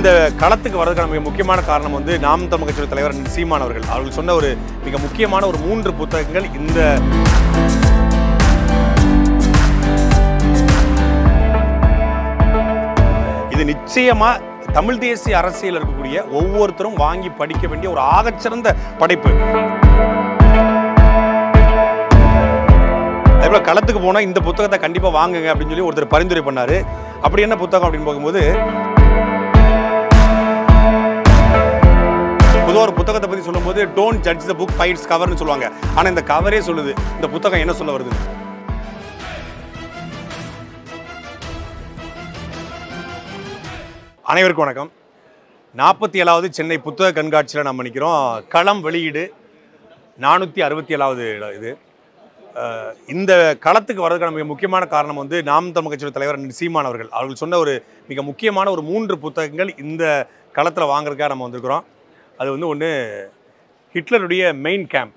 இந்த களத்துக்கு வரதுக்கான மிக முக்கியமான காரணம் வந்து நாம் தமிழ் கட்சியோட தலைவர் சீமான் அவர்கள் அவர்கள் சொன்ன ஒரு மிக முக்கியமான ஒரு மூன்று புத்தகங்கள் இந்த இது நிச்சயமா தமிழ் தேசிய அரசியல் இருக்கக்கூடிய ஒவ்வொருத்தரும் வாங்கி படிக்க வேண்டிய ஒரு ஆகச்சிறந்த படைப்பு அதே போல களத்துக்கு போனா இந்த புத்தகத்தை கண்டிப்பா வாங்குங்க அப்படின்னு சொல்லி ஒருத்தர் பரிந்துரை பண்ணாரு அப்படி என்ன புத்தகம் அப்படின்னு பார்க்கும்போது பொதுவாக ஒரு புத்தகத்தை பத்தி சொல்லும்போது don't judge the book by its கவர்னு சொல்லுவாங்க ஆனா இந்த கவரே சொல்லுது இந்த புத்தகம் என்ன சொல்ல வருது அனைவருக்கும் வணக்கம் நாற்பத்தி ஏழாவது சென்னை புத்தக கண்காட்சியில் நம்ம நிற்கிறோம் களம் வெளியீடு நானூற்றி அறுபத்தி ஏழாவது இது அஹ் இந்த களத்துக்கு வர்றதுக்கான மிக முக்கியமான காரணம் வந்து நாம் தமிழ் கட்சியோட தலைவர் சீமான் அவர்கள் அவர்கள் சொன்ன ஒரு மிக முக்கியமான ஒரு மூன்று புத்தகங்கள் இந்த களத்தில் வாங்குறதுக்காக நம்ம வந்திருக்கிறோம் அது வந்து ஒன்று ஹிட்லருடைய மெயின் கேம்ப்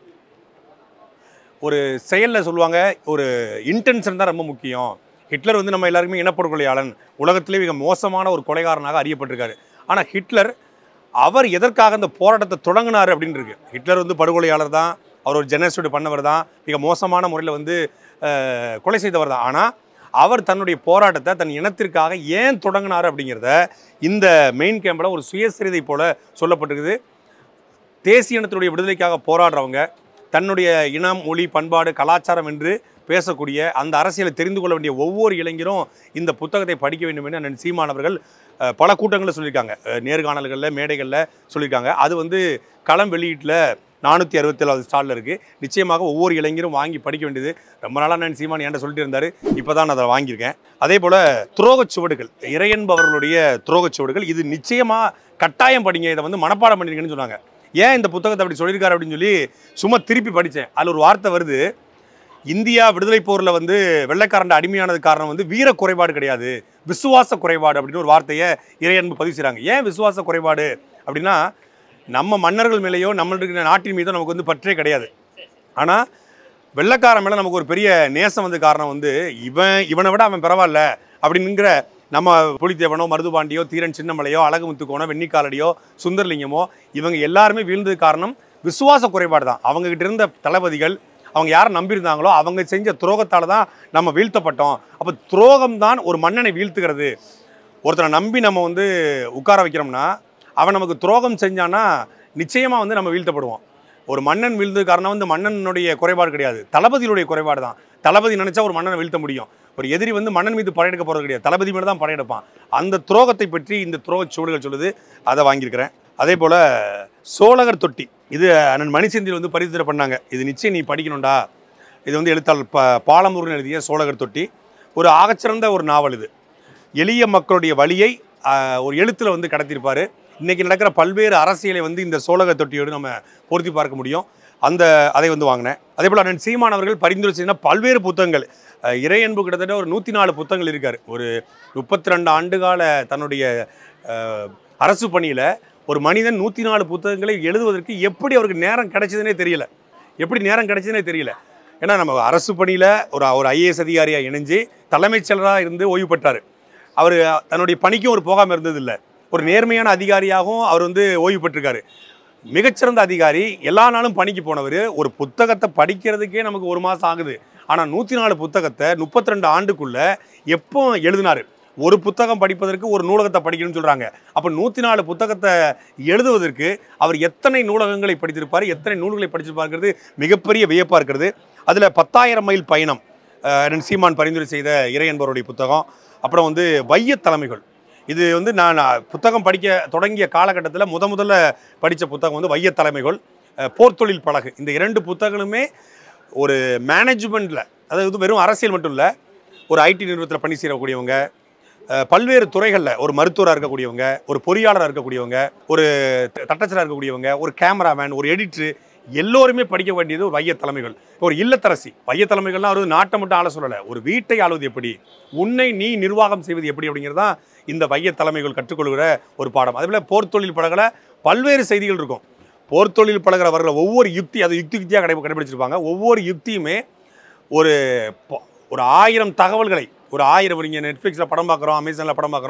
ஒரு செயலில் சொல்லுவாங்க ஒரு இன்டென்ஷன் தான் ரொம்ப முக்கியம் ஹிட்லர் வந்து நம்ம எல்லாருக்குமே இனப்படுகொலையாளன் உலகத்திலே மிக மோசமான ஒரு கொலைகாரனாக அறியப்பட்டிருக்காரு ஆனால் ஹிட்லர் அவர் எதற்காக இந்த போராட்டத்தை தொடங்கினார் அப்படின்னு இருக்கு ஹிட்லர் வந்து படுகொலையாளர் தான் அவர் ஒரு ஜெனசைடு பண்ணவர் தான் மிக மோசமான முறையில் வந்து அஹ், கொலை செய்தவர் தான் ஆனால் அவர் தன்னுடைய போராட்டத்தை தன் இனத்திற்காக ஏன் தொடங்கினார் அப்படிங்கிறத இந்த மெயின் கேம்பில் ஒரு சுயசரிதை போல சொல்லப்பட்டிருக்குது தேசிய இனத்தினுடைய விடுதலைக்காக போராடுறவங்க தன்னுடைய இனம் மொழி பண்பாடு கலாச்சாரம் என்று பேசக்கூடிய அந்த அரசியலை தெரிந்து கொள்ள வேண்டிய ஒவ்வொரு இளைஞரும் இந்த புத்தகத்தை படிக்க வேண்டும் என்று அண்ணன் சீமான் அவர்கள் அஹ், பல கூட்டங்களில் சொல்லியிருக்காங்க அஹ், நேர்காணல்களில் மேடைகளில் சொல்லியிருக்காங்க அது வந்து களம் வெளியீட்டில் நானூற்றி அறுபத்தேழாவது ஸ்டாலில் இருக்குது நிச்சயமாக ஒவ்வொரு இளைஞரும் வாங்கி படிக்க வேண்டியது ரொம்ப நாளாக நான் சீமான் என்கிட்ட சொல்லிட்டு இருந்தார் இப்போ தான் நான் அதை வாங்கியிருக்கேன் அதே போல் துரோகச் சுவடுகள் இறையன்பவர்களுடைய துரோகச் சுவடுகள் இது நிச்சயமாக கட்டாயம் படிங்க இதை வந்து மனப்பாடம் பண்ணிருக்கேன்னு சொன்னாங்க ஏன் இந்த புத்தகத்தை அப்படி சொல்லியிருக்காரு அப்படின்னு சொல்லி சும்மா திருப்பி படித்தேன் அதில் ஒரு வார்த்தை வருது இந்தியா விடுதலை போரில் வந்து வெள்ளைக்காரன் அடிமையானது காரணம் வந்து வீர குறைபாடு கிடையாது விசுவாச குறைபாடு அப்படின்னு ஒரு வார்த்தையை இறையன்பு பதிவு செய்கிறாங்க ஏன் விசுவாச குறைபாடு அப்படின்னா நம்ம மன்னர்கள் மேலேயோ நம்மளுடைய நாட்டின் மீதோ நமக்கு வந்து பற்றே கிடையாது ஆனால் வெள்ளைக்காரன் மேலே நமக்கு ஒரு பெரிய நேசம் வந்து காரணம் வந்து இவன் இவனை விட அவன் பரவாயில்ல அப்படிங்கிற நம்ம புலித்தேவனோ மருதுபாண்டியோ தீரன் சின்னமலையோ அழகுமுத்துக்கோனோ வெண்ணிக்காலடியோ சுந்தரலிங்கமோ இவங்க எல்லாருமே வீழ்ந்தது காரணம் விசுவாச குறைபாடு தான் அவங்க கிட்ட இருந்த தளபதிகள் அவங்க யாரை நம்பியிருந்தாங்களோ அவங்க செஞ்ச துரோகத்தால் தான் நம்ம வீழ்த்தப்பட்டோம் அப்போ துரோகம் தான் ஒரு மன்னனை வீழ்த்துகிறது ஒருத்தரை நம்பி நம்ம வந்து உட்கார வைக்கிறோம்னா அவன் நமக்கு துரோகம் செஞ்சானா நிச்சயமாக வந்து நம்ம வீழ்த்தப்படுவோம் ஒரு மன்னன் வீழ்ந்தது காரணம் வந்து மன்னனுடைய குறைபாடு கிடையாது தளபதியுடைய குறைபாடு தான் தளபதி நினைச்சா ஒரு மன்னனை வீழ்த்த முடியும் ஒரு எதிரி வந்து மன்னன் மீது படையெடுக்க போகிறது கிடையாது தளபதி மேலே தான் படையெடுப்பான் அந்த துரோகத்தை பற்றி இந்த துரோக சுவடுகள் சொல்லுது அதை வாங்கியிருக்கிறேன் அதே போல் சோழகர் தொட்டி இது அண்ணன் மணிச்சந்தில் வந்து பரிந்துரை பண்ணாங்க இது நிச்சயம் நீ படிக்கணும்டா இது வந்து எழுத்தாளர் ப பாலமுருகன் எழுதிய சோழகர் தொட்டி ஒரு ஆகச்சிறந்த ஒரு நாவல் இது எளிய மக்களுடைய வழியை ஆஹ், ஒரு எழுத்தில் வந்து கடத்தியிருப்பார் இன்னைக்கு நடக்கிற பல்வேறு அரசியலை வந்து இந்த சோழக தொட்டியோடு நம்ம பொருத்தி பார்க்க முடியும் அந்த அதை வந்து வாங்கினேன் அதே போல் அண்ணன் சீமான் அவர்கள் பரிந்துரை செய்த பல்வேறு புத்தகங்கள் அஹ், இறையன்பு கிட்டத்தட்ட ஒரு நூற்றி நாலு புத்தகங்கள் இருக்கார் ஒரு முப்பத்தி ரெண்டு ஆண்டுகால தன்னுடைய அஹ், அரசு பணியில் ஒரு மனிதன் நூற்றி நாலு புத்தகங்களை எழுதுவதற்கு எப்படி அவருக்கு நேரம் கிடைச்சதுனே தெரியல எப்படி நேரம் கிடைச்சதுனே தெரியல ஏன்னா நம்ம அரசு பணியில் ஒரு ஒரு ஐஏஎஸ் அதிகாரியாக இணைஞ்சு தலைமைச் செயலராக இருந்து ஓய்வு பெற்றார் அவர் தன்னுடைய பணிக்கும் ஒரு போகாமல் இருந்ததில்லை ஒரு நேர்மையான அதிகாரியாகவும் அவர் வந்து ஓய்வு பெற்றிருக்காரு மிகச்சிறந்த அதிகாரி எல்லா நாளும் பணிக்கு போனவர் ஒரு புத்தகத்தை படிக்கிறதுக்கே நமக்கு ஒரு மாதம் ஆகுது ஆனால் நூற்றி நாலு புத்தகத்தை முப்பத்தி ரெண்டு ஆண்டுக்குள்ள எப்போ எழுதினார் ஒரு புத்தகம் படிப்பதற்கு ஒரு நூலகத்தை படிக்கணும்னு சொல்கிறாங்க அப்போ நூற்றி நாலு புத்தகத்தை எழுதுவதற்கு அவர் எத்தனை நூலகங்களை படித்திருப்பார் எத்தனை நூல்களை படிச்சிருப்பாருங்கிறது மிகப்பெரிய வியப்பாக இருக்கிறது அதில் பத்தாயிரம் மைல் பயணம் அஹ், அண்ணன் சீமான் பரிந்துரை செய்த இறை என்பவருடைய புத்தகம் அப்புறம் வந்து வைய தலைமைகள் இது வந்து நான் புத்தகம் படிக்க தொடங்கிய காலகட்டத்தில் முத முதல்ல படித்த புத்தகம் வந்து வைய தலைமைகள் அஹ், போர்த்தொழில் பழகு இந்த இரண்டு புத்தகங்களுமே ஒரு மேனேஜ்மெண்ட்டில் அதாவது வெறும் அரசியல் மட்டும் இல்லை ஒரு ஐடி நிறுவனத்தில் பணி செய்யக்கூடியவங்க அஹ், பல்வேறு துறைகளில் ஒரு மருத்துவராக இருக்கக்கூடியவங்க ஒரு பொறியாளராக இருக்கக்கூடியவங்க ஒரு தட்டச்சராக இருக்கக்கூடியவங்க ஒரு கேமராமேன் ஒரு எடிட்ரு எல்லோருமே படிக்க வேண்டியது ஒரு வைய தலைமைகள் ஒரு இல்லத்தரசி வைய தலைமைகள்லாம் ஒரு நாட்டை மட்டும் ஆள சொல்லலை ஒரு வீட்டை ஆளுவது எப்படி உன்னை நீ நிர்வாகம் செய்வது எப்படி அப்படிங்கிறது தான் இந்த வைய தலைமைகள் கற்றுக்கொள்கிற ஒரு பாடம் அதே போல் போர் தொழில் பழகல பல்வேறு செய்திகள் இருக்கும் போர் தொழில் பழகிறவர்கள் ஒவ்வொரு யுக்தி அதை யுக்தி யுக்தியாக கடை கடைபிடிச்சிருப்பாங்க ஒவ்வொரு யுக்தியுமே ஒரு பொ- ஒரு ஆயிரம் தகவல்களை ஒரு ஆயிரம் நீங்கள் நெட்ஃப்ளிக்ஸில் படம் பார்க்குறோம் அமேசானில் படம் பார்க்குறோம்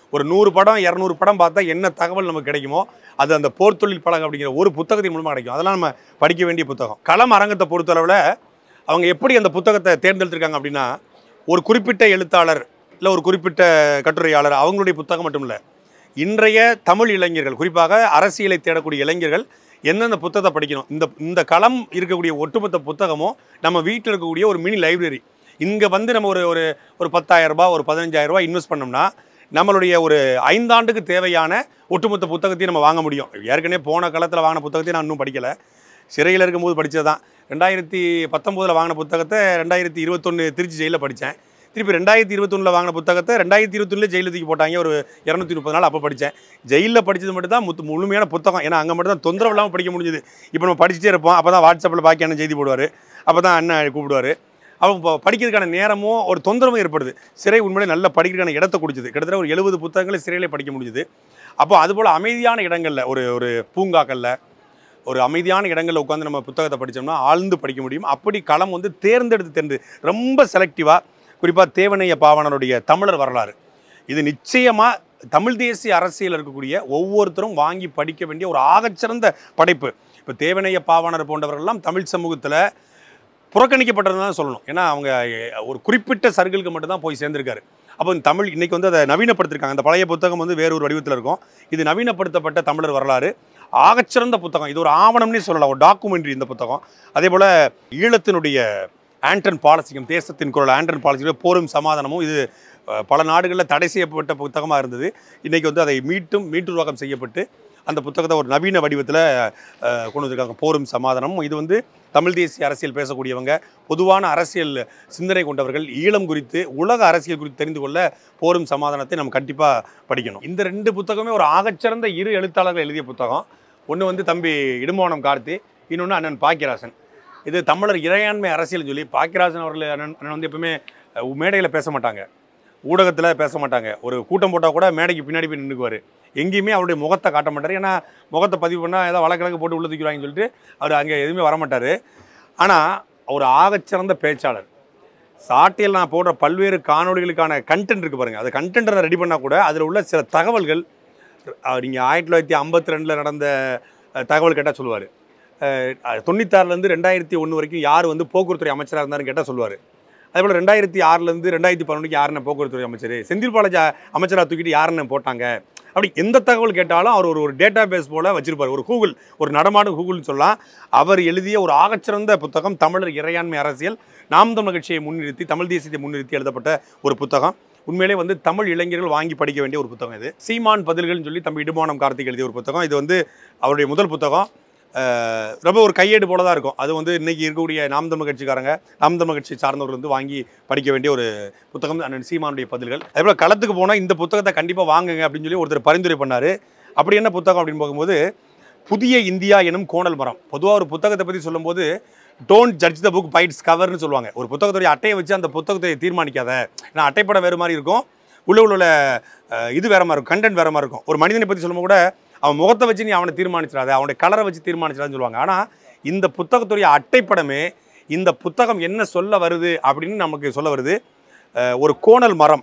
ஒரு நூறு படம் இரநூறு படம் பார்த்தா என்ன தகவல் நமக்கு கிடைக்குமோ அது அந்த போர் தொழில் பழகம் அப்படிங்கிற ஒரு புத்தகத்தின் மூலமாக கிடைக்கும் அதெல்லாம் நம்ம படிக்க வேண்டிய புத்தகம் களம் அரங்கத்தை பொறுத்தளவில் அவங்க எப்படி அந்த புத்தகத்தை தேர்ந்தெடுத்திருக்காங்க அப்படின்னா ஒரு குறிப்பிட்ட எழுத்தாளர் இல்லை ஒரு குறிப்பிட்ட கட்டுரையாளர் அவங்களுடைய புத்தகம் மட்டும் இல்லை இன்றைய தமிழ் இளைஞர்கள் குறிப்பாக அரசியலை தேடக்கூடிய இளைஞர்கள் எந்தெந்த புத்தகத்தை படிக்கணும் இந்த இந்த களம் இருக்கக்கூடிய ஒட்டுமொத்த புத்தகமும் நம்ம வீட்டில் இருக்கக்கூடிய ஒரு மினி லைப்ரரி இங்கே வந்து நம்ம ஒரு ஒரு ஒரு பத்தாயிரம் ரூபாய் ஒரு பதினஞ்சாயிரம் ரூபாய் இன்வெஸ்ட் பண்ணோம்னா நம்மளுடைய ஒரு ஐந்தாண்டுக்கு தேவையான ஒட்டுமொத்த புத்தகத்தையும் நம்ம வாங்க முடியும் ஏற்கனவே போன காலத்தில் வாங்கின புத்தகத்தையும் நான் இன்னும் படிக்கலை சிறையில் இருக்கும்போது படித்தது தான் ரெண்டாயிரத்தி பத்தொம்போதில் வாங்கின புத்தகத்தை ரெண்டாயிரத்தி இருபத்தொன்று திருச்சி ஜெயிலில் படித்தேன் திருப்பி ரெண்டாயிரத்தி இருபத்தொன்னில் வாங்கின புத்தகத்தை ரெண்டாயிரத்தி இருபத்தொன்னில் ஜெயிலில் தூக்கி போட்டாங்க ஒரு இரநூத்தி முப்பது நாள் அப்போ படித்தேன் ஜெயிலில் படித்தது மட்டும் தான் முத்து முழுமையான புத்தகம் ஏன்னா அங்கே மட்டும் தான் தொந்தரவு இல்லாமல் படிக்க முடிஞ்சுது இப்போ நம்ம படிச்சுட்டே இருப்போம் அப்போ தான் வாட்ஸ்அப்பில் பாக்கி அண்ணன் செய்தி போடுவார் அப்போ தான் அண்ணன் கூப்பிடுவார் அப்போ இப்போ படிக்கிறதுக்கான நேரமும் ஒரு தொந்தரவும் ஏற்படுது சிறை உண்மையிலே நல்ல படிக்கிறதுக்கான இடத்தை கொடுக்குது கிட்டத்தட்ட ஒரு எழுபது புத்தகங்களை சிறையிலே படிக்க முடிஞ்சுது அப்போ அதுபோல் அமைதியான இடங்களில் ஒரு ஒரு பூங்காக்களில் ஒரு அமைதியான இடங்களில் உட்காந்து நம்ம புத்தகத்தை படித்தோம்னா ஆழ்ந்து படிக்க முடியும் அப்படி களம் வந்து தேர்ந்தெடுத்து தேர்ந்து ரொம்ப செலக்டிவாக குறிப்பாக தேவனைய பாவனருடைய தமிழர் வரலாறு இது நிச்சயமாக தமிழ் தேசிய அரசியல் இருக்கக்கூடிய ஒவ்வொருத்தரும் வாங்கி படிக்க வேண்டிய ஒரு ஆகச்சிறந்த படைப்பு இப்போ தேவனைய பாவாணர் போன்றவர்கள்லாம் தமிழ் சமூகத்தில் புறக்கணிக்கப்பட்டது தான் சொல்லணும் ஏன்னா அவங்க அஹ், ஒரு குறிப்பிட்ட சர்க்கிளுக்கு மட்டும்தான் போய் சேர்ந்திருக்காரு அப்போ இந்த தமிழ் இன்னைக்கு வந்து அதை நவீனப்படுத்திருக்காங்க அந்த பழைய புத்தகம் வந்து வேறொரு வடிவத்தில் இருக்கும் இது நவீனப்படுத்தப்பட்ட தமிழர் வரலாறு ஆகச்சிறந்த புத்தகம் இது ஒரு ஆவணம்னே சொல்லலாம் ஒரு டாக்குமெண்ட்ரி இந்த புத்தகம் அதே போல் ஈழத்தினுடைய ஆண்டன் பாலசிங்கம் தேசத்தின் குரல் ஆண்டன் பாலசிங்கம் போரும் சமாதானமும் இது அஹ், பல நாடுகளில் தடை செய்யப்பட்ட புத்தகமாக இருந்தது இன்றைக்கி வந்து அதை மீட்டும் மீட்டுருவாக்கம் செய்யப்பட்டு அந்த புத்தகத்தை ஒரு நவீன வடிவத்தில் கொண்டு வந்திருக்காங்க போரும் சமாதானமும் இது வந்து தமிழ் தேசிய அரசியல் பேசக்கூடியவங்க பொதுவான அரசியல் சிந்தனை கொண்டவர்கள் ஈழம் குறித்து உலக அரசியல் குறித்து தெரிந்து கொள்ள போரும் சமாதானத்தை நம்ம கண்டிப்பாக படிக்கணும் இந்த ரெண்டு புத்தகமே ஒரு ஆகச்சிறந்த இரு எழுத்தாளர்கள் எழுதிய புத்தகம் ஒன்று வந்து தம்பி இடும்போனம் கார்த்தி இன்னொன்று அண்ணன் பாக்கியராசன் இது தமிழர் இறையாண்மை அரசியல் சொல்லி பாக்கியராஜன் அவர்கள் அண்ணன் அண்ணன் வந்து எப்பவுமே அஹ், மேடையில் பேச மாட்டாங்க ஊடகத்தில் பேச மாட்டாங்க ஒரு கூட்டம் போட்டால் கூட மேடைக்கு பின்னாடி போய் நின்றுக்குவார் எங்கேயுமே அவருடைய முகத்தை காட்ட மாட்டார் ஏன்னா முகத்தை பதிவு பண்ணால் ஏதோ வழக்கிழக்கு போட்டு உள்ள தூக்கிடுவாங்கன்னு சொல்லிட்டு அவர் அங்கே எதுவுமே வரமாட்டார் ஆனால் ஒரு ஆகச்சிறந்த பேச்சாளர் சாட்டியில் நான் போடுற பல்வேறு காணொளிகளுக்கான கண்டென்ட் இருக்குது பாருங்கள் அது கண்டென்ட்டை ரெடி பண்ணால் கூட அதில் உள்ள சில தகவல்கள் நீங்கள் ஆயிரத்தி தொள்ளாயிரத்தி ஐம்பத்தி ரெண்டில் நடந்த அஹ், தகவல் கேட்டால் சொல்லுவார் தொண்ணூத்தாறுலேருந்து ரெண்டாயிரத்தி ஒன்று வரைக்கும் யார் வந்து போக்குவரத்துறை அமைச்சராக இருந்தாருன்னு கேட்டால் சொல்லுவார் அதே போல் ரெண்டாயிரத்தி ஆறுலேருந்து ரெண்டாயிரத்தி பதினொன்றுக்கு யாருன்னு போக்குவரத்துறை அமைச்சர் செந்தில் பாலாஜி அமைச்சராக தூக்கிட்டு யாருன்னு போட்டாங்க அப்படி எந்த தகவல் கேட்டாலும் அவர் ஒரு ஒரு டேட்டா பேஸ் போல் வச்சிருப்பார் ஒரு கூகுள் ஒரு நடமாடும் கூகுள்னு சொல்லலாம் அவர் எழுதிய ஒரு ஆகச்சிறந்த புத்தகம் தமிழர் இறையாண்மை அரசியல் நாம் தமிழ் கட்சியை முன்னிறுத்தி தமிழ் தேசியத்தை முன்னிறுத்தி எழுதப்பட்ட ஒரு புத்தகம் உண்மையிலே வந்து தமிழ் இளைஞர்கள் வாங்கி படிக்க வேண்டிய ஒரு புத்தகம் இது சீமான் பதில்கள்னு சொல்லி தம்பி இடுமானம் கார்த்திக் எழுதிய ஒரு புத்தகம் இது வந்து அவருடைய முதல் புத்தகம் அஹ், ரொம்ப ஒரு கையேடு போல தான் இருக்கும் அது வந்து இன்னைக்கு இருக்கக்கூடிய நாம் தமிழ் கட்சிக்காரங்க நாம் தமிழ் கட்சி சார்ந்தவர்கள் வந்து வாங்கி படிக்க வேண்டிய ஒரு புத்தகம் அண்ணன் சீமானுடைய பதில்கள் அதே போல் களத்துக்கு போனால் இந்த புத்தகத்தை கண்டிப்பாக வாங்குங்க அப்படின்னு சொல்லி ஒருத்தர் பரிந்துரை பண்ணார் அப்படி என்ன புத்தகம் அப்படின்னு பார்க்கும்போது புதிய இந்தியா எனும் கோணல் மரம் பொதுவாக ஒரு புத்தகத்தை பற்றி சொல்லும்போது don't judge the book by its கவர்னு சொல்லுவாங்க ஒரு புத்தகத்துடைய அட்டையை வச்சு அந்த புத்தகத்தை தீர்மானிக்காத ஏன்னா அட்டைப்படம் வேறு மாதிரி இருக்கும் உள்ள உள்ள அஹ், இது வேற மாதிரி இருக்கும் கண்டென்ட் வேற மாதிரி இருக்கும் ஒரு மனிதனை பற்றி சொல்லும்போது கூட அவன் முகத்தை வச்சு நீ அவனை தீர்மானிச்சிடாத அவனுடைய கலரை வச்சு தீர்மானிச்சிடான்னு சொல்லுவாங்க ஆனால் இந்த புத்தகத்துடைய அட்டைப்படமே இந்த புத்தகம் என்ன சொல்ல வருது அப்படின்னு நமக்கு சொல்ல வருது அஹ், ஒரு கோணல் மரம்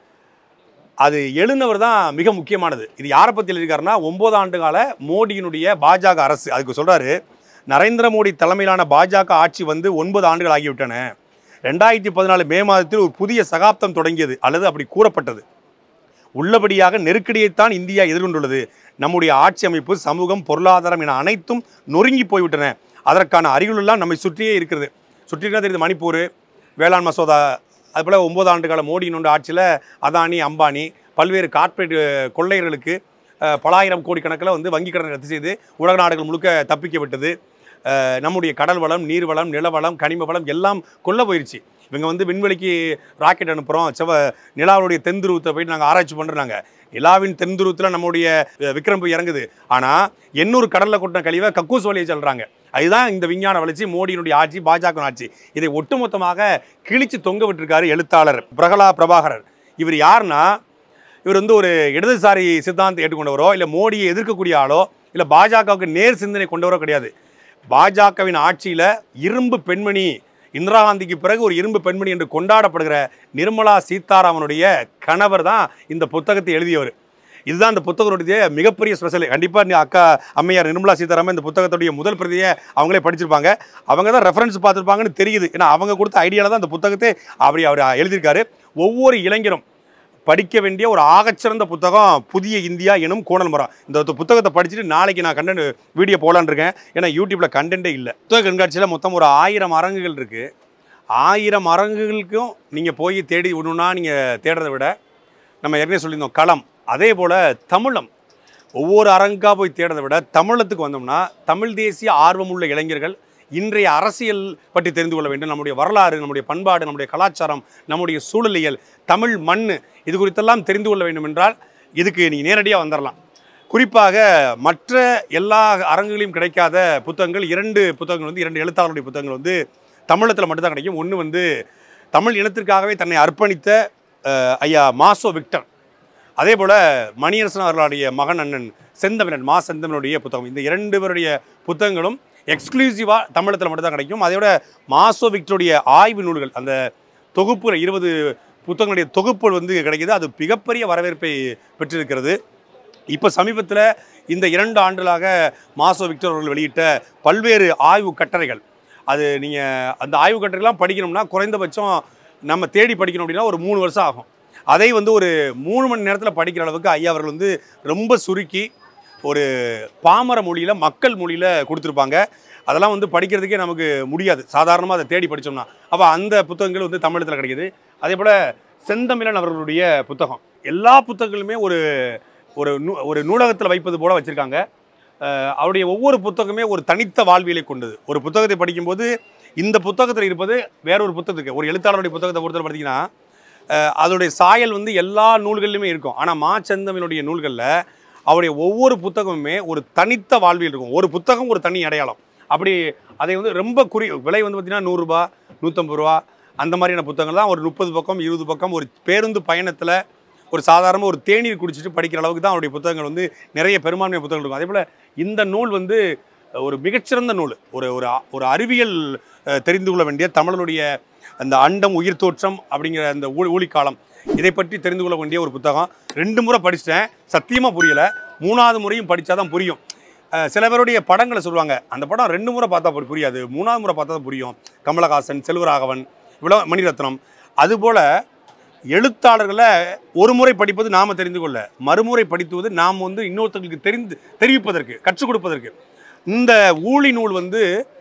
அது எழுந்தவர் தான் மிக முக்கியமானது இது யாரை பற்றி எழுதியிருக்காருன்னா ஒன்பது ஆண்டு கால மோடியினுடைய பாஜக அரசு அதுக்கு சொல்றாரு நரேந்திர மோடி தலைமையிலான பாஜக ஆட்சி வந்து ஒன்பது ஆண்டுகள் ஆகிவிட்டன ரெண்டாயிரத்தி பதினாலு மே மாதத்தில் ஒரு புதிய சகாப்தம் தொடங்கியது அல்லது அப்படி கூறப்பட்டது உள்ளபடியாக நெருக்கடியைத்தான் இந்தியா எதிர்கொண்டுள்ளது நம்முடைய ஆட்சி அமைப்பு சமூகம் பொருளாதாரம் என அனைத்தும் நொறுங்கி போய்விட்டன அதற்கான அறிகுறியெல்லாம் நம்மை சுற்றியே இருக்கிறது சுற்றி தெரியுது மணிப்பூர் வேளாண் மசோதா அதுபோல் ஒன்பது ஆண்டு கால மோடியினுடைய ஆட்சியில் அதானி அம்பானி பல்வேறு கார்ப்பரேட் கொள்ளையர்களுக்கு அஹ், பலாயிரம் கோடி கணக்கில் வந்து வங்கி கடன் ரத்து செய்து உலக நாடுகள் முழுக்க தப்பிக்க விட்டது அஹ், நம்முடைய கடல் வளம் நீர் வளம் நில வளம் கனிம வளம் எல்லாம் கொல்ல போயிருச்சு இவங்க வந்து விண்வெளிக்கு ராக்கெட் அனுப்புகிறோம் செவ நிலாவுடைய தென் துருவத்தை போயிட்டு நாங்கள் ஆராய்ச்சி பண்ணுறாங்க நிலாவின் தென் துருவத்தில் நம்முடைய அஹ், விக்ரம் போய் இறங்குது ஆனால் எண்ணூறு கடலில் கொட்டின கழிவை கக்கூஸ் வழியை சொல்கிறாங்க அதுதான் இந்த விஞ்ஞான வளர்ச்சி மோடியினுடைய ஆட்சி பாஜக ஆட்சி இதை ஒட்டுமொத்தமாக கிழிச்சு தொங்க விட்டிருக்காரு எழுத்தாளர் பிரகலா பிரபாகரர் இவர் யாருன்னா இவர் வந்து ஒரு இடதுசாரி சித்தாந்தத்தை ஏற்றுக்கொண்டவரோ இல்லை மோடியை எதிர்க்கக்கூடிய ஆளோ இல்லை பாஜகவுக்கு நேர் சிந்தனை கொண்டவரோ கிடையாது பாஜகவின் ஆட்சியில் இரும்பு பெண்மணி இந்திரா காந்திக்கு பிறகு ஒரு இரும்பு பெண்மணி என்று கொண்டாடப்படுகிற நிர்மலா சீதாராமனுடைய கணவர் தான் இந்த புத்தகத்தை எழுதியவர் இதுதான் அந்த புத்தகத்துடைய மிகப்பெரிய ஸ்பெஷல் கண்டிப்பாக நீ அக்கா அம்மையார் நிர்மலா சீதாராமன் இந்த புத்தகத்துடைய முதல் பிரதியை அவங்களே படிச்சிருப்பாங்க அவங்க தான் ரெஃபரன்ஸ் பார்த்துருப்பாங்கன்னு தெரியுது ஏன்னா அவங்க கொடுத்த ஐடியாவில் தான் அந்த புத்தகத்தை அப்படி அவர் எழுதியிருக்காரு ஒவ்வொரு இளைஞரும் படிக்க வேண்டிய ஒரு ஆகச்சிறந்த புத்தகம் புதிய இந்தியா எனும் கோணல் மரம் இந்த புத்தகத்தை படிச்சுட்டு நாளைக்கு நான் கண்டென்ட் வீடியோ போலான்னு இருக்கேன் ஏன்னா யூடியூப்ல கண்டென்ட்டே இல்லை புத்தக கண்காட்சியில் மொத்தம் ஒரு ஆயிரம் அரங்குகள் இருக்கு ஆயிரம் அரங்குகளுக்கும் நீங்கள் போய் தேடி விடணும்னா நீங்கள் தேடுறதை விட நம்ம ஏற்கனவே சொல்லியிருந்தோம் களம் அதே போல் தமிழம் ஒவ்வொரு அரங்கா போய் தேடுறதை விட தமிழத்துக்கு வந்தோம்னா தமிழ் தேசிய ஆர்வமுள்ள இளைஞர்கள் இன்றைய அரசியல் பற்றி தெரிந்து கொள்ள வேண்டும் நம்முடைய வரலாறு நம்முடைய பண்பாடு நம்முடைய கலாச்சாரம் நம்முடைய சூழலியல் தமிழ் மண் இது குறித்தெல்லாம் தெரிந்து கொள்ள வேண்டும் என்றால் இதுக்கு நீங்கள் நேரடியாக வந்துடலாம் குறிப்பாக மற்ற எல்லா அரங்குகளையும் கிடைக்காத புத்தகங்கள் இரண்டு புத்தகங்கள் வந்து இரண்டு எழுத்தாளருடைய புத்தகங்கள் வந்து தமிழத்தில் மட்டும்தான் கிடைக்கும் ஒன்று வந்து தமிழ் இனத்திற்காகவே தன்னை அர்ப்பணித்த அஹ், ஐயா மாசோ விக்டர் அதே போல் மணியரசன் அவர்களுடைய மகன் அண்ணன் செந்தமிழன் மா செந்தமிழனுடைய புத்தகம் இந்த இரண்டு பேருடைய புத்தகங்களும் எக்ஸ்க்ளூசிவாக தமிழத்தில் மட்டும்தான் கிடைக்கும் அதோட மாசோ விக்டருடைய ஆய்வு நூல்கள் அந்த தொகுப்பு இருபது புத்தகங்களுடைய தொகுப்புகள் வந்து கிடைக்குது அது மிகப்பெரிய வரவேற்பை பெற்றிருக்கிறது இப்போ சமீபத்தில் இந்த இரண்டு ஆண்டுகளாக மாசோ விக்டர் அவர்கள் வெளியிட்ட பல்வேறு ஆய்வு கட்டுரைகள் அது நீங்கள் அந்த ஆய்வு கட்டுரைகள்லாம் படிக்கணும்னா குறைந்தபட்சம் நம்ம தேடி படிக்கணும் அப்படின்னா ஒரு மூணு வருஷம் ஆகும் அதை வந்து ஒரு மூணு மணி நேரத்தில் படிக்கிற அளவுக்கு ஐயா அவர்கள் வந்து ரொம்ப சுருக்கி ஒரு பாமர மொழியில் மக்கள் மொழியில் கொடுத்துருப்பாங்க அதெல்லாம் வந்து படிக்கிறதுக்கே நமக்கு முடியாது சாதாரணமாக அதை தேடி படித்தோம்னா அப்போ அந்த புத்தகங்கள் வந்து தமிழத்தில் கிடைக்குது அதே போல் செந்தமிழன் அவர்களுடைய புத்தகம் எல்லா புத்தகங்களுமே ஒரு ஒரு நூ ஒரு நூலகத்தில் வைப்பது போல வச்சுருக்காங்க அவருடைய ஒவ்வொரு புத்தகமே ஒரு தனித்த வாழ்வியலை கொண்டது ஒரு புத்தகத்தை படிக்கும்போது இந்த புத்தகத்தில் இருப்பது வேற ஒரு புத்தகத்துக்கு ஒரு எழுத்தாளருடைய புத்தகத்தை பொறுத்தவரை பார்த்தீங்கன்னா அஹ், அதோடைய சாயல் வந்து எல்லா நூல்கள்லையுமே இருக்கும் ஆனால் மா செந்தமிழுடைய நூல்களில் அவருடைய ஒவ்வொரு புத்தகமுமே ஒரு தனித்த வாழ்வியல் இருக்கும் ஒரு புத்தகம் ஒரு தனி அடையாளம் அப்படி அதை வந்து ரொம்ப குறி விலை வந்து பார்த்தீங்கன்னா நூறுரூபா நூற்றம்பது ரூபா அந்த மாதிரியான புத்தகங்கள் தான் ஒரு முப்பது பக்கம் இருபது பக்கம் ஒரு பேருந்து பயணத்தில் ஒரு சாதாரண ஒரு தேநீர் குடிச்சிட்டு படிக்கிற அளவுக்கு தான் அவருடைய புத்தகங்கள் வந்து நிறைய பெரும்பான்மை புத்தகங்கள் இருக்கும் அதே போல் இந்த நூல் வந்து ஒரு மிகச்சிறந்த நூல் ஒரு ஒரு அ- ஒரு அறிவியல் அஹ், தெரிந்து கொள்ள வேண்டிய தமிழனுடைய அந்த அண்டம் உயிர் தோற்றம் அப்படிங்கிற அந்த ஊழி ஊழிக்காலம் இதை பற்றி தெரிந்து கொள்ள வேண்டிய ஒரு புத்தகம் ரெண்டு முறை படிச்சிட்டேன் சத்தியமாக புரியல மூணாவது முறையும் படித்தாதான் புரியும் அஹ், சில பேருடைய படங்களை சொல்லுவாங்க அந்த படம் ரெண்டு முறை பார்த்தா புரி- புரியாது மூணாவது முறை பார்த்தா தான் புரியும் கமலஹாசன் செல்வராகவன் இவ்வளோ மணிரத்னம் அதுபோல் எழுத்தாளர்களை ஒரு முறை படிப்பது நாம தெரிந்து கொள்ள மறுமுறை படித்துவது நாம் வந்து இன்னொருத்தங்களுக்கு தெரிந்து தெரிவிப்பதற்கு கற்றுக் கொடுப்பதற்கு இந்த ஊழி நூல் வந்து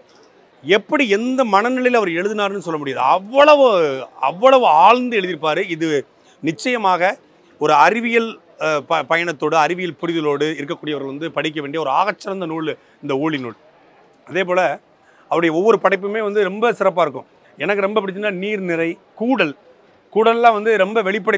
எப்படி எந்த மனநிலையில் அவர் எழுதினாருன்னு சொல்ல முடியாது அவ்வளவு அவ்வளவு ஆழ்ந்து எழுதியிருப்பார் இது நிச்சயமாக ஒரு அறிவியல் அஹ், ப பயணத்தோடு அறிவியல் புரிதலோடு இருக்கக்கூடியவர்கள் வந்து படிக்க வேண்டிய ஒரு ஆகச்சிறந்த நூல் இந்த ஊழி நூல் அதே போல் அவருடைய ஒவ்வொரு படைப்புமே வந்து ரொம்ப சிறப்பாக இருக்கும் எனக்கு ரொம்ப பிடிச்சுன்னா நீர்நிறை கூடல் கூடல்லாம் வந்து ரொம்ப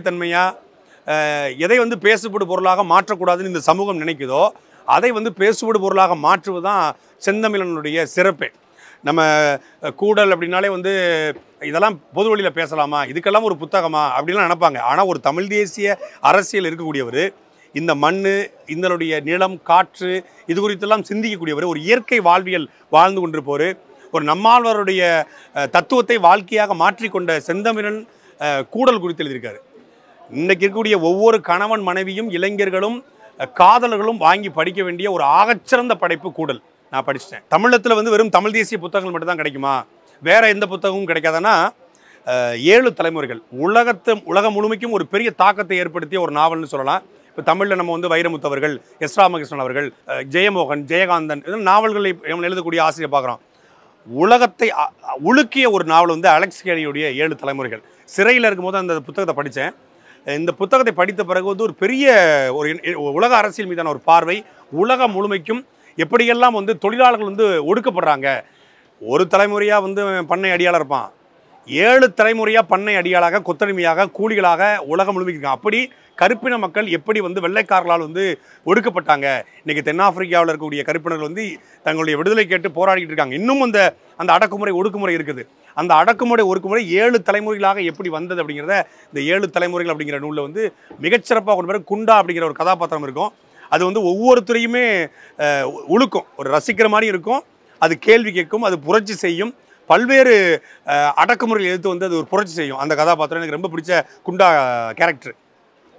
வெளிப்படைத்தன்மையாக எதை வந்து பேசுபடு பொருளாக மாற்றக்கூடாதுன்னு இந்த சமூகம் நினைக்குதோ அதை வந்து பேசுபடு பொருளாக மாற்றுவது தான் செந்தமிழனுடைய சிறப்பே நம்ம அஹ், கூடல் அப்படின்னாலே வந்து இதெல்லாம் பொது வழியில் பேசலாமா இதுக்கெல்லாம் ஒரு புத்தகமா அப்படின்லாம் நினைப்பாங்க ஆனால் ஒரு தமிழ் தேசிய அரசியல் இருக்கக்கூடியவர் இந்த மண் இதனுடைய நிலம் காற்று இது குறித்தெல்லாம் சிந்திக்கக்கூடியவர் ஒரு இயற்கை வாழ்வியல் வாழ்ந்து கொண்டிருப்பவர் ஒரு நம்மாழ்வாருடைய அஹ், தத்துவத்தை வாழ்க்கையாக மாற்றிக்கொண்ட செந்தமிழன் அஹ், கூடல் குறித்து எழுதியிருக்காரு இன்னைக்கு இருக்கக்கூடிய ஒவ்வொரு கணவன் மனைவியும் இளைஞர்களும் அஹ், காதலர்களும் வாங்கி படிக்க வேண்டிய ஒரு ஆகச்சிறந்த படைப்பு கூடல் நான் படிச்சிட்டேன் தமிழத்தில் வந்து வெறும் தமிழ் தேசிய புத்தகங்கள் மட்டும்தான் கிடைக்குமா வேற எந்த புத்தகமும் கிடைக்காதனா அஹ், ஏழு தலைமுறைகள் உலகத்தை உலகம் முழுமைக்கும் ஒரு பெரிய தாக்கத்தை ஏற்படுத்திய ஒரு நாவல்னு சொல்லலாம் இப்போ தமிழில் நம்ம வந்து வைரமுத்து அவர்கள் எஸ் ராமகிருஷ்ணன் அவர்கள் அஹ், ஜெயமோகன் ஜெயகாந்தன் இதெல்லாம் நாவல்களை நம்ம எழுதக்கூடிய ஆசிரியர் பார்க்குறோம் உலகத்தை அ- அ- உலுக்கிய ஒரு நாவல் வந்து அலெக்ஸ் கேலியுடைய ஏழு தலைமுறைகள் சிறையில் இருக்கும்போது அந்த புத்தகத்தை படித்தேன் இந்த புத்தகத்தை படித்த பிறகு வந்து ஒரு பெரிய ஒரு இன்- உலக அரசியல் மீதான ஒரு பார்வை உலகம் முழுமைக்கும் எப்படியெல்லாம் வந்து தொழிலாளர்கள் வந்து ஒடுக்கப்படுறாங்க ஒரு தலைமுறையாக வந்து பண்ணை அடியாளர் இருப்பான் ஏழு தலைமுறையாக பண்ணை அடியாளாக கொத்தடிமையாக கூலிகளாக உலகம் முழுமைக்கு இருக்காங்க அப்படி கருப்பின மக்கள் எப்படி வந்து வெள்ளைக்காரர்களால் வந்து ஒடுக்கப்பட்டாங்க இன்னைக்கு தென்னாப்பிரிக்காவில் இருக்கக்கூடிய கருப்பினர்கள் வந்து தங்களுடைய விடுதலை கேட்டு போராடிட்டு இருக்காங்க இன்னும் அந்த அந்த அடக்குமுறை ஒடுக்குமுறை இருக்குது அந்த அடக்குமுறை ஒடுக்குமுறை ஏழு தலைமுறைகளாக எப்படி வந்தது அப்படிங்கிறத இந்த ஏழு தலைமுறைகள் அப்படிங்கிற நூலில் வந்து மிகச்சிறப்பாக கொண்டு வர குண்டா அப்படிங்கிற ஒரு கதாபாத்திரம் இருக்கும் அது வந்து ஒவ்வொருத்தரையுமே அஹ், உழுக்கும் ஒரு ரசிக்கிற மாதிரி இருக்கும் அது கேள்வி கேட்கும் அது புரட்சி செய்யும் பல்வேறு அஹ், அடக்குமுறைகளை எதிர்த்து வந்து அது ஒரு புரட்சி செய்யும் அந்த கதாபாத்திரம் எனக்கு ரொம்ப பிடிச்ச குண்டா கேரக்டர்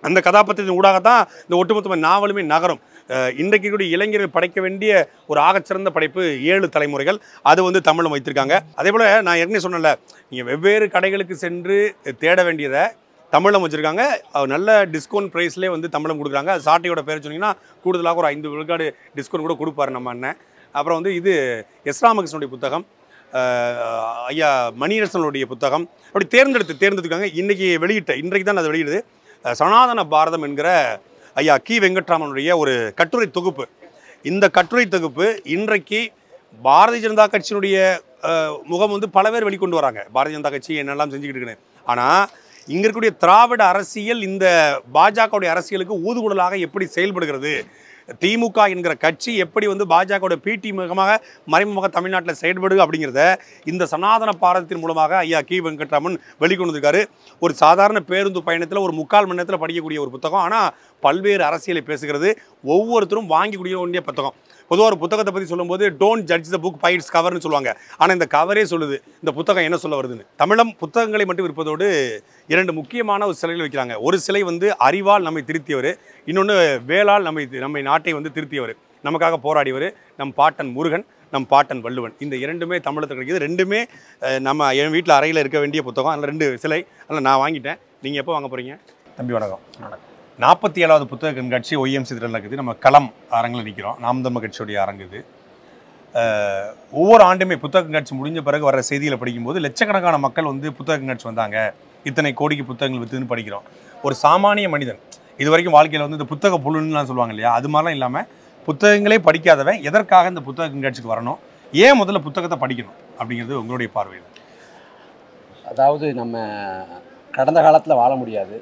அந்த கதாபாத்திரத்தின் ஊடாகத்தான் இந்த ஒட்டுமொத்த நாவலுமே நகரும் அஹ் இன்றைக்கு கூடிய இளைஞர்கள் படைக்க வேண்டிய ஒரு ஆகச்சிறந்த படைப்பு ஏழு தலைமுறைகள் அது வந்து தமிழில் வைத்திருக்காங்க அதே போல் நான் ஏற்கனவே சொன்னேன்ல நீங்கள் வெவ்வேறு கடைகளுக்கு சென்று தேட வேண்டியதை தமிழம் வச்சுருக்காங்க நல்ல டிஸ்கவுண்ட் ப்ரைஸ்லேயே வந்து தமிழம் கொடுக்குறாங்க அது சாட்டையோட பேர் சொன்னீங்கன்னா கூடுதலாக ஒரு ஐந்து விழுக்காடு டிஸ்கவுண்ட் கூட கொடுப்பாரு நம்ம அண்ணன் அப்புறம் வந்து இது எஸ் ராமகிருஷ்ணனுடைய புத்தகம் அஹ் ஐயா மணிரசனுடைய புத்தகம் அப்படி தேர்ந்தெடுத்து தேர்ந்தெடுத்துக்காங்க இன்றைக்கி வெளியிட்ட இன்றைக்கு தான் அது வெளியிடுது அஹ் சனாதன பாரதம் என்கிற ஐயா கி வெங்கட்ராமனுடைய ஒரு கட்டுரை தொகுப்பு இந்த கட்டுரை தொகுப்பு இன்றைக்கு பாரதிய ஜனதா கட்சியினுடைய அஹ், முகம் வந்து பல பேர் வெளிக்கொண்டு வராங்க பாரதிய ஜனதா கட்சி என்னெல்லாம் செஞ்சுக்கிட்டு இருக்குன்னு ஆனால் இங்க இருக்கக்கூடிய திராவிட அரசியல் இந்த பாஜகவுடைய அரசியலுக்கு ஊதுகுழலாக எப்படி செயல்படுகிறது திமுக என்கிற கட்சி எப்படி வந்து பாஜகவோட பிடி முகமாக மறைமுக தமிழ்நாட்டில் செயல்படுது அப்படிங்கிறத இந்த சனாதன பாரதத்தின் மூலமாக ஐயா கி வெங்கட்ராமன் வெளிக்கொண்டு வந்திருக்காரு ஒரு சாதாரண பேருந்து பயணத்தில் ஒரு முக்கால் மணி நேரத்தில் படிக்கக்கூடிய ஒரு புத்தகம் ஆனால் பல்வேறு அரசியலை பேசுகிறது ஒவ்வொருத்தரும் வாங்கி குடிக்க வேண்டிய புத்தகம் பொதுவாக ஒரு புத்தகத்தை பற்றி சொல்லும்போது don't judge the book by its கவர்னு சொல்லுவாங்க ஆனால் இந்த கவரே சொல்லுது இந்த புத்தகம் என்ன சொல்ல வருதுன்னு தமிழம் புத்தகங்களை மட்டும் விற்பதோடு இரண்டு முக்கியமான ஒரு சிலைகள் வைக்கிறாங்க ஒரு சிலை வந்து அறிவால் நம்மை திருத்தியவர் இன்னொன்று வேளால் நம்மை நம்மை நாட்டை வந்து திருத்தியவர் நமக்காக போராடியவர் நம் பாட்டன் முருகன் நம் பாட்டன் வள்ளுவன் இந்த இரண்டுமே தமிழத்தில் கிடைக்குது ரெண்டுமே அஹ், நம்ம என் வீட்டில் அறையில் இருக்க வேண்டிய புத்தகம் அதில் ரெண்டு சிலை அதில் நான் வாங்கிட்டேன் நீங்கள் எப்போ வாங்க போகிறீங்க தம்பி வணக்கம் வணக்கம். நாற்பத்தி ஏழாவது புத்தக கண்காட்சி ஒய்எம்சி திடலில் இருக்குது நம்ம களம் அரங்கில் நிற்கிறோம் நாம் தமிழ் கட்சியுடைய அரங்கு இது அஹ், ஒவ்வொரு ஆண்டுமே புத்தக கண்காட்சி முடிஞ்ச பிறகு வர செய்திகளை படிக்கும்போது லட்சக்கணக்கான மக்கள் வந்து புத்தக கண்காட்சி வந்தாங்க இத்தனை கோடிக்கு புத்தகங்கள் வித்துன்னு படிக்கிறோம் ஒரு சாமானிய மனிதன் இது வரைக்கும் வாழ்க்கையில் வந்து இந்த புத்தக புழுன்னுலாம் சொல்லுவாங்க இல்லையா அது மாதிரிலாம் இல்லாமல் புத்தகங்களே படிக்காதவன் எதற்காக இந்த புத்தக கண்காட்சிக்கு வரணும் ஏன் முதல்ல புத்தகத்தை படிக்கணும் அப்படிங்கிறது உங்களுடைய பார்வையில் அதாவது நம்ம கடந்த காலத்தில் வாழ முடியாது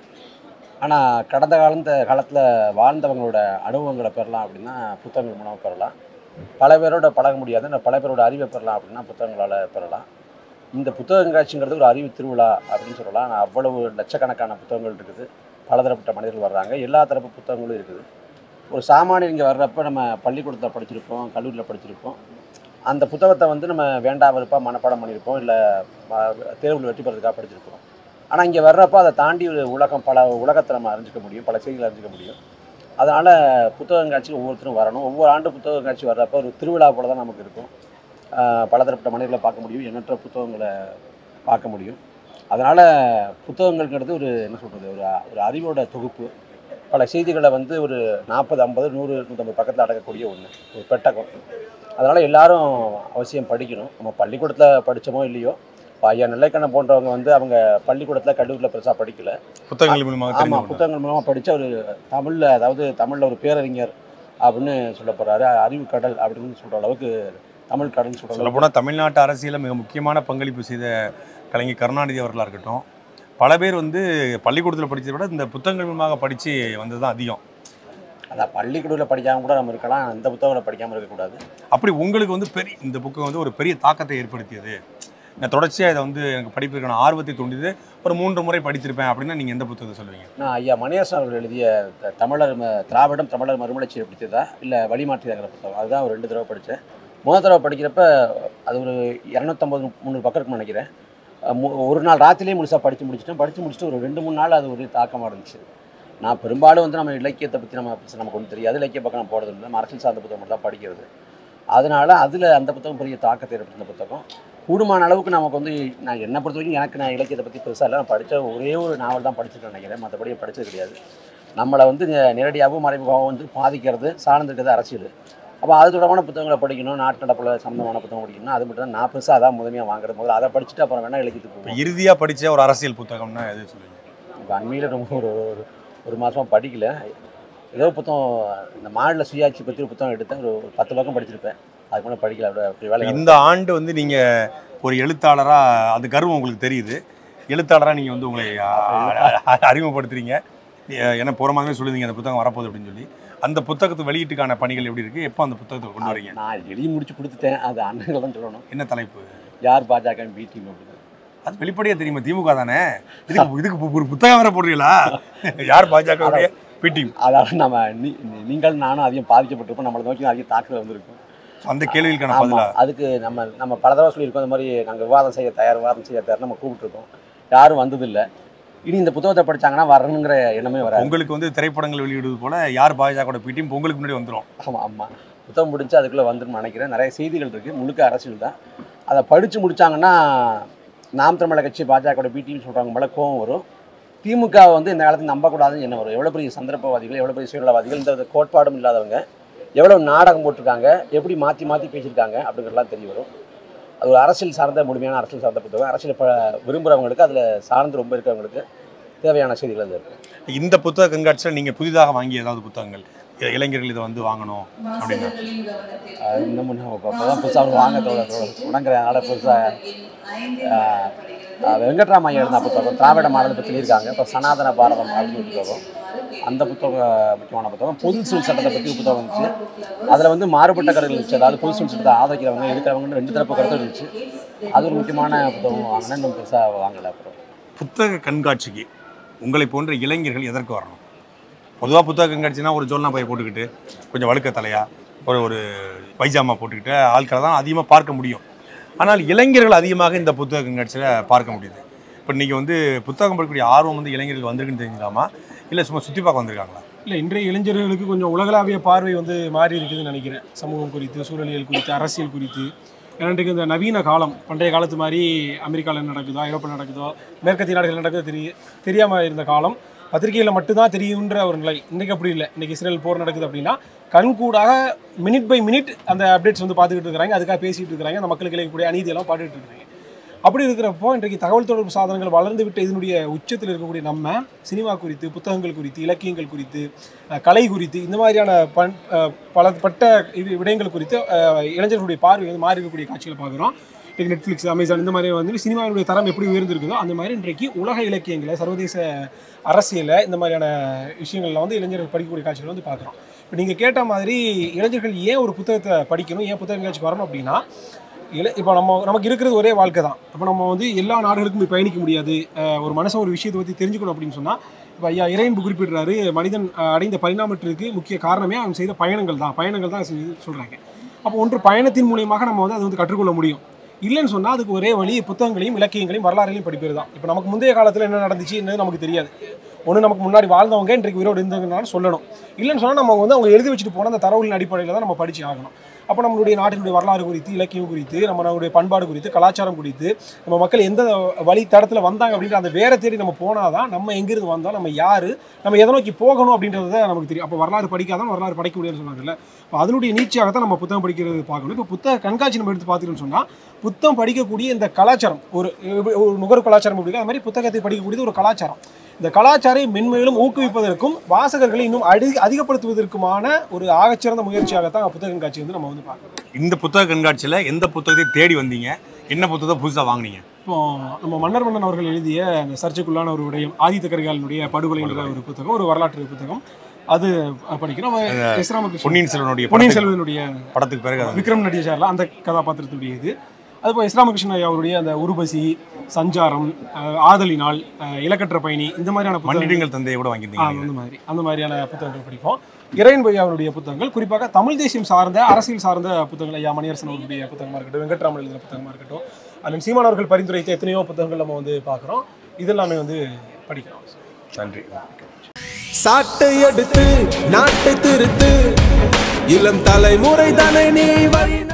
ஆனால் கடந்த காலந்த காலத்தில் வாழ்ந்தவங்களோட அனுபவங்களை பெறலாம் அப்படின்னா புத்தகங்கள் மூலமாக பெறலாம் பல பேரோட பழக முடியாது ஆனால் பல பேரோட அறிவை பெறலாம் அப்படின்னா புத்தகங்களால் பெறலாம் இந்த புத்தக கண்காட்சிங்கிறது ஒரு அறிவு திருவிழா அப்படின்னு சொல்லலாம் ஆனால் அவ்வளவு லட்சக்கணக்கான புத்தகங்கள் இருக்குது பலதரப்பட்ட மனிதர்கள் வர்றாங்க எல்லா தரப்பு புத்தகங்களும் இருக்குது ஒரு சாமானியர் இங்கே வர்றப்ப நம்ம பள்ளிக்கூடத்தில் படிச்சிருப்போம் கல்லூரியில் படிச்சிருப்போம் அந்த புத்தகத்தை வந்து நம்ம வேண்டாம் வெறுப்பா மனப்பாடம் பண்ணியிருப்போம் இல்லை தேர்வில் வெற்றி பெறதுக்காக படிச்சிருப்போம் ஆனால் இங்கே வர்றப்போ அதை தாண்டி ஒரு உலகம் பல உலகத்தை நம்ம அறிஞ்சிக்க முடியும் பல செய்திகளை அறிஞ்சிக்க முடியும் அதனால் புத்தக காட்சி ஒவ்வொருத்தரும் வரணும் ஒவ்வொரு ஆண்டு புத்தக காட்சி வர்றப்போ ஒரு திருவிழா போல தான் நமக்கு இருக்கும் ஆஹ் பலதரப்பட்ட மனிதர்களை பார்க்க முடியும் எண்ணற்ற புத்தகங்களை பார்க்க முடியும் அதனால் புத்தகங்கள்ங்கிறது ஒரு என்ன சொல்கிறது ஒரு ஒரு அறிவோட தொகுப்பு பல செய்திகளை வந்து ஒரு நாற்பது ஐம்பது நூறு நூற்றம்பது பக்கத்தில் அடக்கக்கூடிய ஒன்று ஒரு பெட்டகம் அதனால் எல்லாரும் அவசியம் படிக்கணும் நம்ம பள்ளிக்கூடத்தில் படித்தோமோ இல்லையோ இப்போ ஐயா நெல்லைக்கண்ணன் போன்றவங்க வந்து அவங்க பள்ளிக்கூடத்தில் கல்லூரியில் பெருசாக படிக்கல புத்தகங்கள் மூலமாக ஆமாம் தெரிந்து கொண்டார். புத்தகங்கள் மூலமாக படித்து அவர் தமிழில் அதாவது தமிழில் ஒரு பேரறிஞர் அப்படின்னு சொல்ல போகிறாரு அறிவு கடல் அப்படின்னு சொல்கிற அளவுக்கு தமிழ் கடல்னு சொல்கிற அளவுக்கு சொல்லப்போனால் தமிழ்நாட்டு அரசியலில் மிக முக்கியமான பங்களிப்பு செய்த கலைஞர் கருணாநிதி அவர்களாக இருக்கட்டும் பல பேர் வந்து பள்ளிக்கூடத்தில் படித்ததை விட இந்த புத்தகங்கள் மூலமாக படித்து வந்தது தான் அதிகம் அதான் பள்ளிக்கூடத்தில் படிக்காம கூட நம்ம இருக்கலாம் இந்த புத்தகங்களை படிக்காமல் இருக்கக்கூடாது அப்படி உங்களுக்கு வந்து பெரிய இந்த புக்கு வந்து ஒரு பெரிய தாக்கத்தை ஏற்படுத்தியது நான் தொடர்ச்சியாக இதை வந்து எனக்கு படிப்பதற்கான ஆர்வத்தை தூண்டியது ஒரு மூன்று முறை படிச்சிருப்பேன் அப்படின்னா நீங்கள் எந்த புத்தகத்தை சொல்லுவீங்க நான் ஐயா மணியாசன் அவர்கள் எழுதிய த- தமிழர் ம- திராவிடம் தமிழர் மறுமலர்ச்சியை படித்ததா இல்லை வழிமாற்றிதாங்கிற புத்தகம் அதுதான் ஒரு ரெண்டு தடவை படித்தேன் முதல் தடவை படிக்கிறப்ப அது ஒரு இரநூத்தம்பது முந்நூறு பக்கம் இருக்கும்னு நினைக்கிறேன் அஹ் மு- ஒரு நாள் ராத்திரிலேயே முழுசாக படித்து முடிச்சிட்டேன் படித்து முடிச்சுட்டு ஒரு ரெண்டு மூணு நாள் அது ஒரு தாக்கமாக இருந்துச்சு நான் பெரும்பாலும் வந்து நம்ம இலக்கியத்தை பற்றி நம்ம நமக்கு ஒன்றும் தெரியாது இலக்கிய பக்கம் நான் போகிறது இல்லை நம்ம அரசியல் சார்ந்த புத்தகம் மட்டும் தான் படிக்கிறது அதனால அதில் அந்த புத்தகம் பெரிய தாக்கத்தை ஏற்படுத்தின புத்தகம் கூடுமான அளவுக்கு நமக்கு வந்து நான் என்னை பொறுத்த வரைக்கும் எனக்கு நான் இலக்கியத்தை பற்றி பெருசாக இல்லை நான் படித்த ஒரே ஒரு நாவல் தான் படிச்சிருக்கேன் நினைக்கிறேன் மற்றபடி படித்தது கிடையாது நம்மளை வந்து நே- நேரடியாகவும் மறைமுகமாகவும் வந்து பாதிக்கிறது சார்ந்திருக்கிறது அரசியல் அப்போ அது தொடர்பான புத்தகங்களை படிக்கணும் நாட்டு நடப்பில் சம்மந்தமான புத்தகம் படிக்கணும் அது மட்டும் தான் நான் பெருசாக அதான் முதன்மையாக வாங்குறது முதல்ல அதை படிச்சுட்டு அப்புறம் வேணால் இலக்கியத்துக்கு போவோம் இறுதியாக படித்த ஒரு அரசியல் புத்தகம்னா எது சொல்லுவீங்க இப்போ அண்மையில் ரொம்ப ஒரு ஒரு ஒரு மாதமாக படிக்கல ஏதோ புத்தகம் இந்த மாநில சுயாட்சி பற்றி ஒரு புத்தகம் எடுத்தேன் ஒரு ஒரு பத்து பக்கம் படிச்சிருப்பேன் அதுக்கு மேலே படிக்கல அப்படியே அப்படி வேலை இந்த ஆண்டு வந்து நீங்கள் ஒரு எழுத்தாளராக அது கர்வம் உங்களுக்கு தெரியுது எழுத்தாளராக நீங்கள் வந்து உங்களை அ- அ- அறிமுகப்படுத்துறீங்க எ- ஏன்னா போகிற மாதிரி சொல்லுவீங்க அந்த புத்தகம் வரப்போகுது அப்படின்னு சொல்லி அந்த புத்தகத்தை வெளியீட்டுக்கான பணிகள் எப்படி இருக்குது எப்போ அந்த புத்தகத்தை கொண்டு வரீங்க நான் எழுதி முடிச்சு கொடுத்துட்டேன் அது அண்ணன்கள் தான் சொல்லணும் என்ன தலைப்பு யார் பாஜக பி டீம் அப்படின்னு அது வெளிப்படையாக தெரியுமா திமுக தானே இதுக்கு இதுக்கு பு- ஒரு புத்தகம் வேற போடுறீங்களா யார் பாஜக பிடி அதாவது நம்ம நீ- நீ- நீங்கள் நானும் அதிகம் பாதிக்கப்பட்டிருப்போம் நம்மளை நோக்கி அதிக தாக்குதல் வந்திருக்கும் அந்த கேள்விகளுக்கான ஆமா பதிலா அதுக்கு நம்ம நம்ம பல தடவை சொல்லியிருக்கோம் இந்த மாதிரி நாங்கள் விவாதம் செய்ய தயார் விவாதம் செய்ய தயார் நம்ம கூப்பிட்டுருக்கோம் யாரும் வந்ததில்லை இனி இந்த புத்தகத்தை படிச்சாங்கன்னா வரணுங்கிற எண்ணமே வராது உங்களுக்கு வந்து திரைப்படங்கள் வெளியிடுவது போல யார் பாஜக பிடியும் பொங்கலுக்கு முன்னாடி வந்துடும் ஆமாம் ஆமாம் புத்தகம் முடிச்சு அதுக்குள்ளே வந்துன்னு நினைக்கிறேன் நிறைய செய்திகள் இருக்குது முழுக்க அரசியல் தான் அதை படித்து முடிச்சாங்கன்னா நாம் தமிழர் கட்சி பாஜகவோட பிடின்னு சொல்கிறாங்க போல கோவம் வரும் திமுக வந்து இந்த காலத்தில் நம்பக்கூடாதுன்னு என்ன வரும் எவ்வளோ பெரிய சந்தர்ப்பவாதிகள் எவ்வளோ பெரிய சுயநலவாதிகள் இந்த கோட்பாடும் இல்லாதவங்க எவ்வளோ நாடகம் போட்டிருக்காங்க எப்படி மாற்றி மாற்றி பேசியிருக்காங்க அப்படிங்கிறதெல்லாம் தெரிய வரும் அது ஒரு அரசியல் சார்ந்த முழுமையான அரசியல் சார்ந்த புத்தகம் அரசியல் ப விரும்புகிறவங்களுக்கு அதில் சார்ந்து ரொம்ப இருக்கிறவங்களுக்கு தேவையான செய்திகள் அதில் இருக்கும் இந்த புத்தக கண்காட்சியில் நீங்கள் புதிதாக வாங்கிய ஏதாவது புத்தகங்கள் இ- இளைஞர்கள் இதை வந்து வாங்கணும் அப்படின்னா அது இன்னமும் நான் இப்போ தான் புதுசாக வாங்க தொடங்குற அதனால் புதுசாக வெங்கட்ராம் ஐயா எழுதின புத்தகம் திராவிட மாடல் பற்றி சொல்லியிருக்காங்க இப்போ சனாதன பாரதம் அப்படின்னு ஒரு புத்தகம் அந்த புத்தகம் முக்கியமான புத்தகம் பொது சிவில் சட்டத்தை பற்றி ஒரு புத்தகம் இருந்துச்சு அதில் வந்து மாறுபட்ட கருத்து இருந்துச்சு அதாவது பொது சிவில் சட்டத்தை ஆதரிக்கிறவங்க எடுக்கிறவங்க ரெண்டு தரப்பு கருத்து இருந்துச்சு அது ஒரு முக்கியமான புத்தகம் வாங்கினேன் இன்னும் பெருசாக வாங்கலை அப்புறம் புத்தக கண்காட்சிக்கு உங்களை போன்ற இளைஞர்கள் எதற்கு வரணும் பொதுவாக புத்தக கண்காட்சினா ஒரு ஜோல்னா பையை போட்டுக்கிட்டு கொஞ்சம் வழுக்க தலையா ஒரு ஒரு பைஜாமா போட்டுக்கிட்டு ஆட்களை தான் அதிகமாக பார்க்க முடியும் ஆனால் இளைஞர்கள் அதிகமாக இந்த புத்தக கண்காட்சியில் பார்க்க முடியுது இப்போ இன்றைக்கி வந்து புத்தகம் படிக்கக்கூடிய ஆர்வம் வந்து இளைஞர்களுக்கு வந்திருக்குன்னு தெரிஞ்சுக்கலாமா இல்லை சும்மா சுற்றி பார்க்க வந்திருக்காங்களா இல்லை இன்றைய இளைஞர்களுக்கு கொஞ்சம் உலகளாவிய பார்வை வந்து மாறி இருக்குதுன்னு நினைக்கிறேன் சமூகம் குறித்து சூழலியல் குறித்து அரசியல் குறித்து ஏன்னா இன்றைக்கு இந்த நவீன காலம் பண்டைய காலத்து மாதிரி அமெரிக்காவில் என்ன நடக்குதோ ஐரோப்பில் நடக்குதோ மேற்கத்திய நாடுகள் நடக்குதோ தெரிய தெரியாமல் இருந்த காலம் பத்திரிகையில் மட்டும்தான் தெரியுன்ற ஒரு நிலை இன்றைக்கு அப்படி இல்லை இன்றைக்கி இஸ்ரேல் போர் நடக்குது அப்படின்னா கண்கூடாக மினிட் பை மினிட் அந்த அப்டேட்ஸ் வந்து பார்த்துக்கிட்டு இருக்கிறாங்க அதுக்காக பேசிகிட்டு இருக்கிறாங்க அந்த மக்களுக்கு இழைக்கக்கூடிய அநீதியெல்லாம் பார்த்துட்டு இருக்கிறாங்க அப்படி இருக்கிறப்போ இன்றைக்கு தகவல் தொடர்பு சாதனங்கள் வளர்ந்து விட்ட இதனுடைய உச்சத்தில் இருக்கக்கூடிய நம்ம சினிமா குறித்து புத்தகங்கள் குறித்து இலக்கியங்கள் குறித்து அஹ், கலை குறித்து இந்த மாதிரியான பண் அஹ், பலப்பட்ட இது விடயங்கள் குறித்து அஹ், இளைஞர்களுடைய பார்வை வந்து மாறி இருக்கக்கூடிய காட்சிகளை பார்க்குறோம் இன்றைக்கு நெட்ஃப்ளிக்ஸ் அமேசான் இந்த மாதிரி வந்து சினிமாவினுடைய தரம் எப்படி உயர்ந்திருக்குதோ அந்த மாதிரி இன்றைக்கு உலக இலக்கியங்களை சர்வதேச அரசியலை இந்த மாதிரியான விஷயங்கள்ல வந்து இளைஞர்கள் படிக்கக்கூடிய காட்சிகளை வந்து பார்க்குறோம் இப்போ நீங்கள் கேட்ட மாதிரி இளைஞர்கள் ஏன் ஒரு புத்தகத்தை படிக்கணும் ஏன் புத்தக நிகழ்ச்சி வரணும் அப்படின்னா இல இப்போ நம்ம நமக்கு இருக்கிறது ஒரே வாழ்க்கை தான் இப்போ நம்ம வந்து எல்லா நாடுகளுக்கும் போய் பயணிக்க முடியாது அஹ் ஒரு மனுஷன் ஒரு விஷயத்தை பற்றி தெரிஞ்சுக்கணும் அப்படின்னு சொன்னால் இப்போ ஐயா இறையன்பு குறிப்பிடுறாரு மனிதன் அஹ், அடைந்த பரிணாமத்திற்கு முக்கிய காரணமே அவன் செய்த பயணங்கள் தான் பயணங்கள் தான் சொல்கிறாங்க அப்போ ஒன்று பயணத்தின் மூலியமாக நம்ம வந்து அதை வந்து கற்றுக்கொள்ள முடியும் இல்லைன்னு சொன்னால் அதுக்கு ஒரே வழி புத்தகங்களையும் இலக்கியங்களையும் வரலாறுகளையும் படிப்பது தான் இப்போ நமக்கு முந்தைய காலத்தில் என்ன நடந்துச்சு என்னது நமக்கு தெரியாது ஒன்று நமக்கு முன்னாடி வாழ்ந்தவங்க இன்றைக்கு உயிரோடு இருந்தவங்கனால சொல்லணும் இல்லைன்னு சொன்னால் நம்ம வந்து அவங்க எழுதி வச்சுட்டு போன அந்த தரவுகளின் அடிப்படையில் தான் நம்ம படிச்சு ஆகணும் அப்போ நம்மளுடைய நாட்டினுடைய வரலாறு குறித்து இலக்கியம் குறித்து நம்ம நம்மளுடைய பண்பாடு குறித்து கலாச்சாரம் குறித்து நம்ம மக்கள் எந்த வழி தடத்தில் வந்தாங்க அப்படின்ற அந்த வேற தேடி நம்ம போனாதான் நம்ம எங்கிருந்து வந்தோம் நம்ம யார் நம்ம எதை நோக்கி போகணும் அப்படின்றது தான் நமக்கு தெரியும் அப்போ வரலாறு படிக்காதான் வரலாறு படிக்க முடியும்னு சொன்னாங்கல்ல அப்போ அதனுடைய நீட்சியாகத்தான் நம்ம புத்தகம் படிக்கிறது பார்க்கணும் இப்போ புத்தக கண்காட்சி நம்ம எடுத்து பார்த்துட்டோம்னு சொன்னால் புத்தகம் படிக்கக்கூடிய இந்த கலாச்சாரம் ஒரு ஒரு நுகர்வு கலாச்சாரம் எப்படி அது மாதிரி புத்தகத்தை படிக்கக்கூடியது ஒரு கலாச்சாரம் இந்த கலாச்சாரை மென்மேலும் ஊக்குவிப்பதற்கும் வாசகர்களை இன்னும் அடி அதிகப்படுத்துவதற்குமான ஒரு ஆகச்சிறந்த முயற்சியாகத்தான் புத்தக கண்காட்சி வந்து நம்ம வந்து பார்க்கணும் இந்த புத்தக கண்காட்சியில் எந்த புத்தகத்தை தேடி வந்தீங்க என்ன புத்தகத்தை புதுசாக வாங்குனீங்க இப்போ நம்ம மன்னர் மன்னன் அவர்கள் எழுதிய அந்த சர்ச்சைக்குள்ளான ஒரு விடயம் ஆதித்த கரிகாலனுடைய படுகொலைன்ற ஒரு புத்தகம் ஒரு வரலாற்று புத்தகம் அது படிக்கிறோம் நம்ம எஸ் ராமகிருஷ்ணன் பொன்னியின் செல்வனுடைய பொன்னியின் படத்துக்கு- செல்வனுடைய படத்துக்கு பிறகு அது விக்ரம் நடிச்சார்ல அந்த கதாபாத்திரத்துடைய இது அதுபோல் இஸ்லாமகிருஷ்ணன் ஐயா அவருடைய அந்த உருபசி சஞ்சாரம் அஹ், ஆதலினால் அஹ், இலக்கற்ற பயணி இந்த மாதிரியான புத்தகங்கள் மன்னிடுங்கள் தந்தையை கூட ஆ, வாங்கியிருந்தீங்க அந்த மாதிரி அந்த மாதிரியான புத்தகங்கள் படிப்போம் இறையன் பையா அவருடைய புத்தகங்கள் குறிப்பாக தமிழ் தேசியம் சார்ந்த அரசியல் சார்ந்த புத்தகங்கள் ஐயா மணியரசன் அவருடைய புத்தகமாக இருக்கட்டும் வெங்கட்ராமன் எழுதின புத்தகமாக இருக்கட்டும் அண்ணன் சீமான் அவர்கள் பரிந்துரைத்த எத்தனையோ புத்தகங்கள் நம்ம வந்து பார்க்குறோம் இதெல்லாமே வந்து படிக்கிறோம் நன்றி சாட்டை எடுத்து நாட்டை திருத்து இளம் தலைமுறை தானே நீ வழி